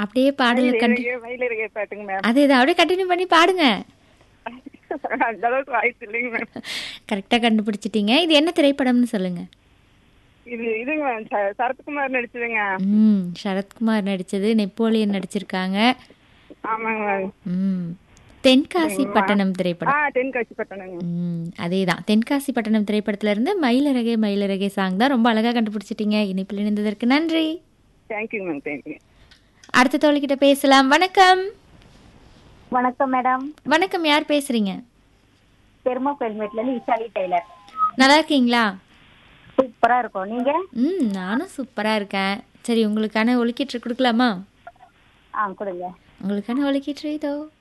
அப்படியே பாடல கண்டி மயிலிறகை பாட்டுங்க மேம் அதே தான் அப்படியே கண்டினியூ பண்ணி பாடுங்க அந்த அளவுக்கு வாய்ப்பு இல்லைங்க மேம் கரெக்டாக கண்டுபிடிச்சிட்டீங்க இது என்ன திரைப்படம்னு சொல்லுங்க இது இதுங்க மேம் ச- சரத்குமார் நடிச்சதுங்க ம் சரத்குமார் நடிச்சது நெப்போலியன் நடிச்சிருக்காங்க ஆமாங்க மேம் ம் தென்காசி பட்டணம் ஆ திரைப்படம் தென்காசி பட்டணங்க ம் அதே தான் தென்காசி பட்டணம் திரைப்படத்துல இருந்து மயிலரகே மயிலரகே சாங் தான் ரொம்ப அழகா கண்டுபிடிச்சிட்டீங்க இனிப்பில் இணைந்ததற்கு நன்றி தேங்க்யூ மேம் தேங்க்யூ அடுத்த தோழிக்கிட்ட பேசலாம் வணக்கம் வணக்கம் மேடம் வணக்கம் யார் பேசுறீங்க பெருமா கோயில்மேட்ல இருந்து விஷாலி டெய்லர் நல்லா இருக்கீங்களா சூப்பரா இருக்கும் நீங்க ம் நானும் சூப்பரா இருக்கேன் சரி உங்களுக்கான ஒலிக்கீற்று கொடுக்கலாமா ஆ கொடுங்க உங்களுக்கான ஒலிக்கீற்று இதோ